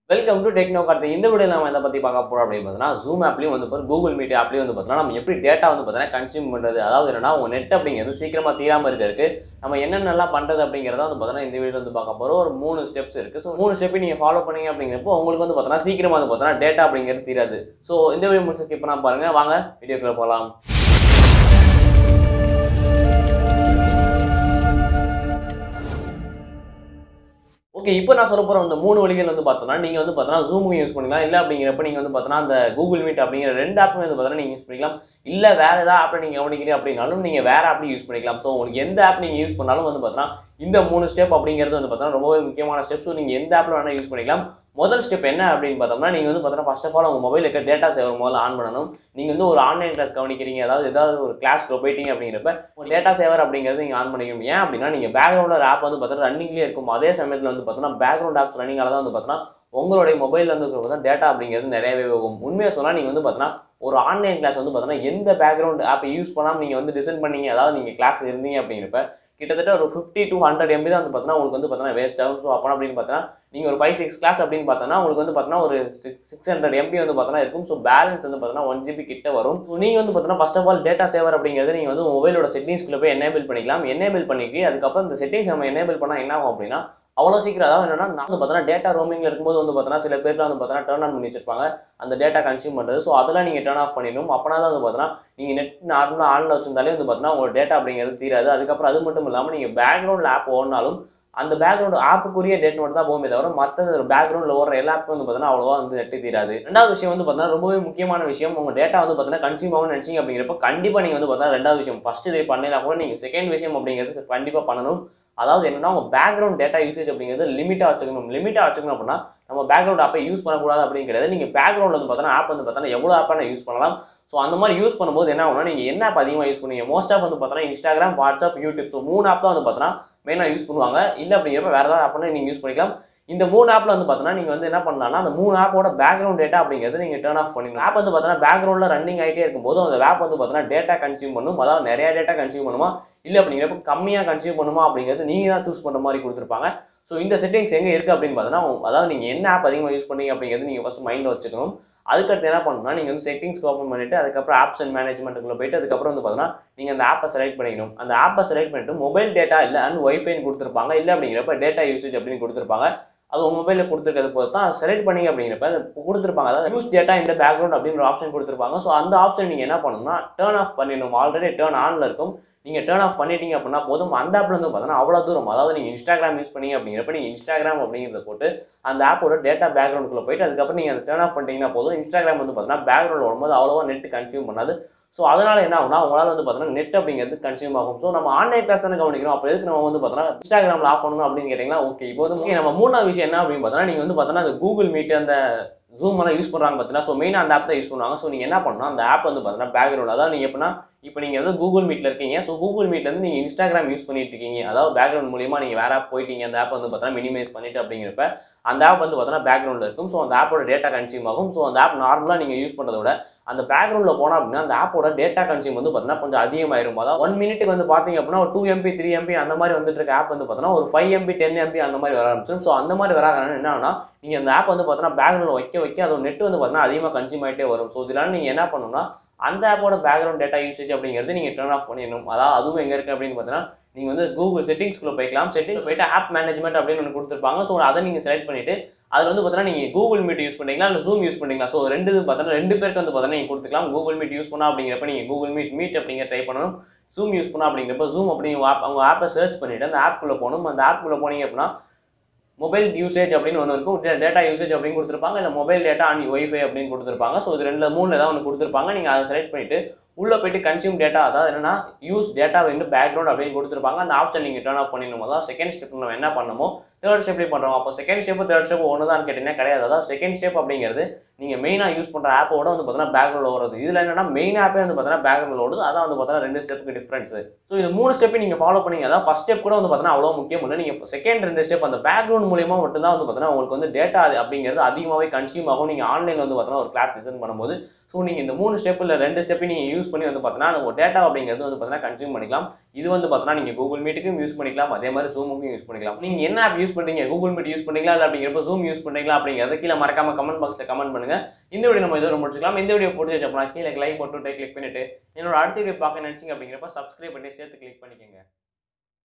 welcome to techno Karthi இந்த video நம்ம எதை பற்றி பார்க்க போகிறோம் அப்படின்னு பார்த்தீங்கன்னா ஜூம் ஆப்லையும் வந்து பாரு கூகுள் மீட் ஆப்லையும் வந்து பார்த்தீங்கன்னா நம்ம எப்படி டேட்டா வந்து பார்த்தீங்கன்னா கன்சியூம் பண்ணுறது அதாவது என்னன்னா உங்கள் நெட் அப்படிங்கிறது சீக்கிரமாக தீராமல் இருக்கிறதுக்கு நம்ம என்னென்னலாம் பண்ணுறது அப்படிங்கிறத வந்து பார்த்தீங்கன்னா இந்த வீடியோ வந்து பார்க்க போகிறோம் ஒரு மூணு ஸ்டெப்ஸ் இருக்குது ஸோ மூணு ஸ்டெப்பை நீங்கள் ஃபாலோ பண்ணீங்க அப்படிங்கிறப்போ உங்களுக்கு வந்து பார்த்தீங்கன்னா சீக்கிரமாக வந்து பார்த்தீங்கன்னா டேட்டா அப்படிங்கிறது தீராது ஸோ இந்த வீடியோ முடிச்சு ஸ்கிப் பண்ணாம பாருங்கள் வாங்க வீடியோக்குள்ளே போகலாம் ஓகே இப்போ நான் சொல்ல போகிற அந்த மூணு வழிகள் வந்து பார்த்தோம்னா நீங்கள் வந்து பார்த்தோன்னா ஜூமும் யூஸ் பண்ணிக்கலாம் இல்லை அப்படிங்கிறப்ப நீங்கள் வந்து பார்த்தோன்னா அந்த கூகுள் மீட் அப்படிங்கிற ரெண்டு ஆப்புமே வந்து பார்த்தோன்னா நீங்கள் யூஸ் பண்ணிக்கலாம் இல்லை வேறு ஏதாவது ஆப்பை நீங்கள் கவனிக்கிறீங்க அப்படின்னாலும் நீங்கள் வேறு ஆப்லையும் யூஸ் பண்ணிக்கலாம் ஸோ உங்களுக்கு எந்த ஆப் நீங்கள் யூஸ் பண்ணாலும் வந்து பார்த்தோன்னா இந்த மூணு ஸ்டெப் அப்படிங்கிறது வந்து பார்த்தோன்னா ரொம்பவே முக்கியமான ஸ்டெப் ஸோ நீங்கள் எந்த ஆப்பில் வேணால் யூஸ் பண்ணிக்கலாம் முதல் ஸ்டெப் என்ன அப்படின்னு பார்த்தோம்னா நீங்கள் வந்து பார்த்தோன்னா ஃபர்ஸ்ட் ஆஃப் ஆல் உங்கள் மொபைல் இருக்க டேட்டா சேவர் முதல்ல ஆன் பண்ணணும் நீங்கள் வந்து ஒரு ஆன்லைன் கிளாஸ் கவனிக்கிறீங்க அதாவது ஏதாவது ஒரு கிளாஸ்க்கு போயிட்டீங்க அப்படிங்கிறப்ப உங்கள் டேட்டா சேவர் அப்படிங்கிறது நீங்கள் ஆன் பண்ணிக்கணும் ஏன் அப்படின்னா நீங்கள் பேக்ரவுண்டில் ஆப் வந்து பார்த்தோன்னா ரன்னிங்லேயே இருக்கும் அதே சமயத்தில் வந்து பார்த்தோன்னா பேக்ரவுண்ட் ஆப்ஸ் ரன்னிங்கால தான் வந்து பார்த்தோன்னா உங்களுடைய மொபைலில் வந்து பார்த்தா டேட்டா அப்படிங்கிறது நிறையவே போகும் உண்மையாக சொன்னால் நீங்கள் வந்து பார்த்தோன்னா ஒரு ஆன்லைன் கிளாஸ் வந்து பார்த்தோன்னா எந்த பேக்ரவுண்ட் ஆப்பை யூஸ் பண்ணாமல் நீங்கள் வந்து டிசைன் பண்ணீங்க அதாவது நீங்கள் கிளாஸ் இருந்தீங்க அப்படிங்கிறப்ப கிட்டத்தட்ட ஒரு ஃபிஃப்டி டு ஹண்ட்ரட் எம்பி தான் வந்து பார்த்தோன்னா உங்களுக்கு வந்து பார்த்தோன்னா வேஸ்ட் ஆகும் ஸோ அப்போ அப்படின்னு பார்த்தோன்னா நீங்கள் ஒரு ஃபைவ் சிக்ஸ் கிளாஸ் அப்படின்னு பார்த்தோன்னா உங்களுக்கு வந்து பார்த்தோன்னா ஒரு சிக்ஸ் சிக்ஸ் ஹண்ட்ரட் எம்பி வந்து பார்த்தோன்னா இருக்கும் ஸோ பேலன்ஸ் வந்து பார்த்தோன்னா ஒன் ஜிபி கிட்ட வரும் ஸோ நீங்கள் வந்து பார்த்தோன்னா first of all data saver அப்படிங்கிறது நீங்கள் வந்து மொபைலோட செட்டிங்ஸ்க்குள்ள போய் எனேபிள் பண்ணிக்கலாம் எனேபிள் பண்ணிக்கி அதுக்கப்புறம் இந்த செட்டிங்ஸ் நம்ம எனேபிள் பண்ணால் என்ன ஆகும் அப்படின்னா அவ்வளோ சீக்கிரம் அதாவது என்னன்னா நான் வந்து பார்த்தோன்னா டேட்டா ரோமிங்கில் இருக்கும்போது வந்து பார்த்தோன்னா சில பேர்ல வந்து பார்த்தோன்னா டர்ன் ஆன் பண்ணி வச்சிருப்பாங்க அந்த டேட்டா கன்சியூம் பண்ணுறது ஸோ அதெல்லாம் நீங்கள் டர்ன் ஆஃப் பண்ணிடணும் அப்போனா தான் வந்து பார்த்தோன்னா நீங்கள் நெட் நார்மலாக ஆனில் வச்சிருந்தாலே வந்து பார்த்தோன்னா உங்களோட டேட்டா அப்படிங்கிறது தீராது அதுக்கப்புறம் அது மட்டும் இல்லாமல் நீங்கள் பேக்ரவுண்டில் ஆப் ஓடினாலும் அந்த பேக்ரவுண்ட் ஆப்புக்குரிய டேட் மட்டும் தான் போகுமே தவிர மற்ற பேக்ரவுண்டில் ஓடுற எல்லா ஆப்பும் வந்து பார்த்தீங்கன்னா அவ்வளோவா வந்து நெட்டு தீராது ரெண்டாவது விஷயம் வந்து பார்த்தீங்கன்னா ரொம்பவே முக்கியமான விஷயம் உங்கள் டேட்டா வந்து பார்த்தீங்கன்னா கன்சியூம் ஆகும் நினச்சிங்க அப்படிங்கிறப்ப கண்டிப்பாக நீங்கள் வந்து பார்த்தீங்கன்னா ரெண்டாவது விஷயம் ஃபஸ்ட்டு இது பண்ணலாம் கூட நீங்கள் செகண்ட் விஷயம் அப்படிங்கிறது கண்டிப்பாக பண்ணணும் அதாவது என்னன்னா உங்கள் பேக்ரவுண்ட் டேட்டா யூசேஜ் அப்படிங்கிறது லிமிட்டாக வச்சுக்கணும் லிமிட்டாக வச்சுக்கணும் அப்படின்னா நம்ம பேக்ரவுண்ட் ஆப்பை யூஸ் பண்ணக்கூடாது அப்படின்னு கிடையாது நீங்கள் பேக்ரவுண்ட் வந்து பார்த்தீங்கன்னா ஆப் வந்து பார்த்தீங்கன்னா எவ்வளோ ஆப்பாக நான் யூஸ் பண்ணலாம் ஸோ அந்த மாதிரி யூஸ் பண்ணும்போது என்ன ஆகும்னா நீங்கள் என்ன ஆப் அதிகமாக யூஸ் பண்ணுவீங்க மோஸ்ட் ஆஃப் வந்து பார்த்தீங்கன்னா இன்ஸ்டாகிராம் வாட்ஸ்அப் யூடியூப் ஸோ மூணு ஆப் தான் வந்து பார்த்தீங்கன்னா மெயினாக யூஸ் பண்ணுவாங்க இல்லை அப்படிங்கிறப்ப வேறு ஏதாவது ஆப்னா நீங்கள் யூஸ் பண்ணிக்கலாம் இந்த மூணு ஆப்பில் வந்து பார்த்தீங்கன்னா நீங்கள் வந்து என்ன பண்ணலாம்னா அந்த மூணு ஆப்போட பேக்ரவுண்ட் டேட்டா அப்படிங்கிறது நீங்கள் டர்ன் ஆஃப் பண்ணிடணும் ஆப் வந்து பார்த்தீங்கன்னா பேக்ரவுண்டில் ரன்னிங் ஆகிட்டே இருக்கும்போது அந்த ஆப் வந்து பார்த்தீங்கன்னா டேட்டா கன்சியூம் பண்ணும் அதாவது நிறைய டேட்டா கன்சியூம் பண்ணுமா இல்லை அப்படிங்கிறப்ப கம்மியாக கன்சியூம் பண்ணுமா அப்படிங்கிறது நீங்கள் தான் சூஸ் பண்ணுற மாதிரி கொடுத்துருப்பாங்க ஸோ இந்த செட்டிங்ஸ் எங்கே இருக்குது அப்படின்னு பார்த்தீங்கன்னா அதாவது நீங்கள் என்ன ஆப் அதிகமாக யூஸ் பண்ணீங்க அப்படிங்கிறது நீங்கள் ஃபஸ்ட் மைண்டில் வச்சுக்கணும் அதுக்கடுத்து என்ன பண்ணணும்னா நீங்கள் வந்து செட்டிங்ஸ் ஓப்பன் பண்ணிட்டு அதுக்கப்புறம் ஆப்ஸ் அண்ட் மேனேஜ்மெண்ட்டுக்குள்ள போயிட்டு அதுக்கப்புறம் வந்து பார்த்தீங்கன்னா நீங்கள் அந்த ஆப்பை செலக்ட் பண்ணிக்கணும் அந்த ஆப்பை செலக்ட் பண்ணிட்டு மொபைல் டேட்டா இல்லை அண்ட் ஒய்ஃபைன்னு கொடுத்துருப்பாங்க இல்லை அப்படிங்கிறப்ப டேட்டா யூசேஜ் அப்படின்னு கொடுத்துருப்பாங்க அது உங்கள் மொபைலில் கொடுத்துருக்கிறது போது தான் செலக்ட் பண்ணிங்க அப்படிங்கிறப்ப அது கொடுத்துருப்பாங்க அதாவது யூஸ் டேட்டா இந்த பேக்ரவுண்ட் அப்படின்ற ஆப்ஷன் கொடுத்துருப்பாங்க ஸோ அந்த ஆப்ஷன் நீங்கள் என்ன பண்ணணும்னா டேர்ன் ஆஃப் பண்ணிடணும் ஆல்ரெடி டேர்ன் ஆனில் இருக்கும் நீங்கள் டேர்ன் ஆஃப் பண்ணிட்டீங்க அப்படின்னா போதும் அந்த ஆப்பில் வந்து பார்த்தீங்கன்னா அவ்வளோ தூரம் அதாவது நீங்கள் இன்ஸ்டாகிராம் யூஸ் பண்ணீங்க அப்படிங்கிறப்ப நீங்கள் இன்ஸ்டாகிராம் அப்படிங்கிறத போட்டு அந்த ஆப்போட டேட்டா பேக்ரவுண்டுக்குள்ளே போயிட்டு அதுக்கப்புறம் நீங்கள் அதை டேர்ன் ஆஃப் பண்ணிட்டீங்கன்னா போதும் இன்ஸ்டாகிராம் வந்து பார்த்தீங்கன்னா பேக்ரவுண்ட் வரும்போது அவ்வளோவா நெட் கன்சியூம் பண்ணாது ஸோ அதனால் என்ன ஆகும்னா உங்களால் வந்து பார்த்தீங்கன்னா நெட் அப்படிங்கிறது கன்சியூம் ஆகும் ஸோ நம்ம ஆன்லைன் கிளாஸ் தானே கவனிக்கிறோம் அப்போ எதுக்கு நம்ம வந்து பார்த்தோன்னா இன்ஸ்டாகிராமில் ஆஃப் பண்ணணும் அப்படின்னு கேட்டிங்கன்னா ஓகே இப்போ வந்து okay, நம்ம மூணாவது விஷயம் என்ன அப்படின்னு பார்த்தோன்னா நீங்கள் வந்து பார்த்தோன்னா அந்த கூகுள் மீட் அந்த ஜூம் எல்லாம் யூஸ் பண்ணுறாங்க பார்த்தீங்கன்னா ஸோ மெயினாக அந்த ஆப் தான் யூஸ் பண்ணுவாங்க ஸோ நீங்கள் என்ன பண்ணணும் அந்த ஆப் வந்து பார்த்தீங்கன்னா பேக்ரவுண்ட் அதாவது நீங்கள் எப்படின்னா இப்போ நீங்கள் வந்து கூகுள் மீட்டில் இருக்கீங்க ஸோ கூகுள் மீட்லேருந்து நீங்கள் இன்ஸ்டாகிராம் யூஸ் பண்ணிட்டு இருக்கீங்க அதாவது பேக்ரவுண்ட் மூலியமாக நீங்கள் வேற ஆப் போயிட்டீங்க அந்த ஆப் வந்து பார்த்தீங்கன்னா மினிமைஸ் பண்ணிட்டு அப்படிங்கிறப்ப அந்த ஆப் வந்து பார்த்தீங்கன்னா பேக்ரவுண்டில் இருக்கும் ஸோ அந்த ஆப்போட டேட்டா கன்சியூம் ஆகும் ஸோ அந்த ஆப் நார்மலாக நீங்கள் யூஸ் பண்ணுறத விட அந்த பேக்ரவுண்டில் போனோம் அப்படின்னா அந்த ஆப்போட டேட்டா கன்சியூம் வந்து பார்த்தீங்கன்னா கொஞ்சம் அதிகமாயிரும் அதாவது ஒன் மினிட்டுக்கு வந்து பார்த்தீங்க அப்படின்னா ஒரு டூ எம்பி த்ரீ எம்பி அந்த மாதிரி வந்துட்டு இருக்க ஆப் வந்து பார்த்தீங்கன்னா ஒரு ஃபைவ் எம்பி டென் எம்பி அந்த மாதிரி வர ஆரம்பிச்சிடும் ஸோ அந்த மாதிரி வராங்கன்னா என்ன ஆகும்னா நீங்கள் அந்த ஆப் வந்து பார்த்தீங்கன்னா பேக்ரவுண்டில் வைக்க வைக்க அதோட நெட் வந்து பார்த்தீங்கன்னா அதிகமாக கன்சியூம் ஆகிட்டே வரும் ஸோ இதெல்லாம் நீங்கள் என்ன பண்ணணும்னா அந்த ஆப்போட பேக்ரவுண்ட் டேட்டா யூசேஜ் அப்படிங்கிறது நீங்கள் டர்ன் ஆஃப் பண்ணிடணும் அதாவது அதுவும் எங்கே இருக்குது அப்படின்னு பார்த்தீங்கன்னா நீங்கள் வந்து கூகுள் செட்டிங்ஸ்குள்ளே போய்க்கலாம் செட்டிங்ஸ் போயிட்டு ஆப் மேனேஜ்மெண்ட் அப்படின்னு ஒன்று கொடுத்துருப்பாங்க ஸோ அதை நீங்கள் செலக்ட் பண்ணிட்டு அதில் வந்து பார்த்தீங்கன்னா நீங்கள் கூகுள் மீட் யூஸ் பண்ணுறீங்களா இல்லை ஜூம் யூஸ் பண்ணுறீங்களா ஸோ ரெண்டு இது பார்த்தீங்கன்னா ரெண்டு பேருக்கு வந்து பார்த்தீங்கன்னா நீங்கள் கொடுத்துக்கலாம் கூகுள் மீட் யூஸ் பண்ணா அப்படிங்கிறப்ப நீங்கள் கூகுள் மீட் மீட் அப்படிங்கிற ட்ரை பண்ணணும் ஜூம் யூஸ் பண்ணா அப்படிங்கிறப்ப ஜூம் அப்படிங்கிற ஆப் அவங்க ஆப்பை சர்ச் பண்ணிவிட்டு அந்த ஆப்குள்ளே போகணும் அந்த ஆப்குள்ளே போனீங்க அப்படின்னா மொபைல் யூசேஜ் அப்படின்னு ஒன்று இருக்கும் டேட்டா யூசேஜ் அப்படின்னு கொடுத்துருப்பாங்க இல்லை மொபைல் டேட்டா அண்ட் ஒய்ஃபை அப்படின்னு கொடுத்துருப்பாங்க ஸோ இது ரெண்டு மூணு ஏதாவது ஒன்று கொடுத்துருப்பாங்க நீங்கள் அதை செலக்ட் பண்ணிவிட்டு உள்ளே போயிட்டு கன்சியூம் டேட்டா அதாவது என்னன்னா யூஸ் டேட்டா வந்து பேக்ரவுண்ட் அப்படின்னு கொடுத்துருப்பாங்க அந்த ஆப்ஷன் நீங்கள் டர்ன் ஆஃப் பண்ணிடணும் அதாவது செகண்ட் ஸ்டெப் நம்ம என்ன பண்ணணுமோ தேர்ட் ஸ்டெப்லேயும் பண்ணுறோம் அப்போ செகண்ட் ஸ்டெப் தேர்ட் ஸ்டெப் ஒன்று தான் கேட்டிங்கன்னா கிடையாது அதாவது செகண்ட் ஸ்டெப் அப்படிங்கிறது நீங்கள் மெயினாக யூஸ் பண்ணுற ஆப்போட வந்து பார்த்தீங்கன்னா பேக்ரவுண்ட் ஓடுறது இதில் என்னன்னா மெயின் ஆப்பே வந்து பார்த்தீங்கன்னா பேக்ரவுண்ட் ஓடுது அதான் வந்து பார்த்தீங்கன்னா ரெண்டு ஸ்டெப்புக்கு டிஃப்ரென்ஸ் ஸோ இது மூணு ஸ்டெப் நீங்கள் ஃபாலோ பண்ணீங்க அதான் ஃபஸ்ட் ஸ்டெப் கூட வந்து பார்த்தீங்கன்னா அவ்வளோ முக்கியம் இல்லை நீங்கள் செகண்ட் ரெண்டு ஸ்டெப் அந்த பேக்ரவுண்ட் மூலியமாக மட்டும் தான் வந்து பார்த்தீங்கன்னா உங்களுக்கு வந்து டேட்டா அப்படிங்கிறது அதிகமாகவே கன்சியூம் ஆகும் நீங்கள் ஆன்லைனில் வந்து பார்த்தீங்கன்னா ஒரு கிளாஸ் லிசன் பண்ணும்போது ஸோ ஸோ நீங்கள் இந்த மூணு ஸ்டெப்பில் ரெண்டு ஸ்டெப்பையும் நீங்கள் யூஸ் பண்ணி வந்து பார்த்தீங்கன்னா அந்த ஒரு டேட்டா அப்படிங்கிறது வந்து பார்த்தீங்கன்னா கன்சியூம் பண்ணிக்கலாம் இது வந்து பார்த்தீங்கன்னா நீங்கள் கூகுள் மீட்டுக்கும் யூஸ் பண்ணிக்கலாம் அதே மாதிரி ஜூமுக்கும் யூஸ் பண்ணிக்கலாம் நீங்கள் என்ன ஆப் யூஸ் பண்ணுறீங்க கூகுள் மீட் யூஸ் பண்ணுறீங்களா இல்லை அப்படிங்கிறப்ப ஜூம் யூஸ் பண்ணுறீங்களா அப்படிங்கிறத கீழே மறக்காம கமெண்ட் பாக்ஸில் கமெண்ட் பண்ணுங்க இந்த வீடியோ நம்ம இதோட முடிச்சுக்கலாம் இந்த வீடியோ பிடிச்சி அப்படின்னா கீழே லைக் போட்டு கிளிக் பண்ணிட்டு என்னோட அடுத்த வீடியோ பார்க்க நினச்சிங்க அப்படிங்கிறப்ப சப்ஸ்கிரைப் பண்ணி சேர்த்து கிளிக் பண்ணிக்கோங்க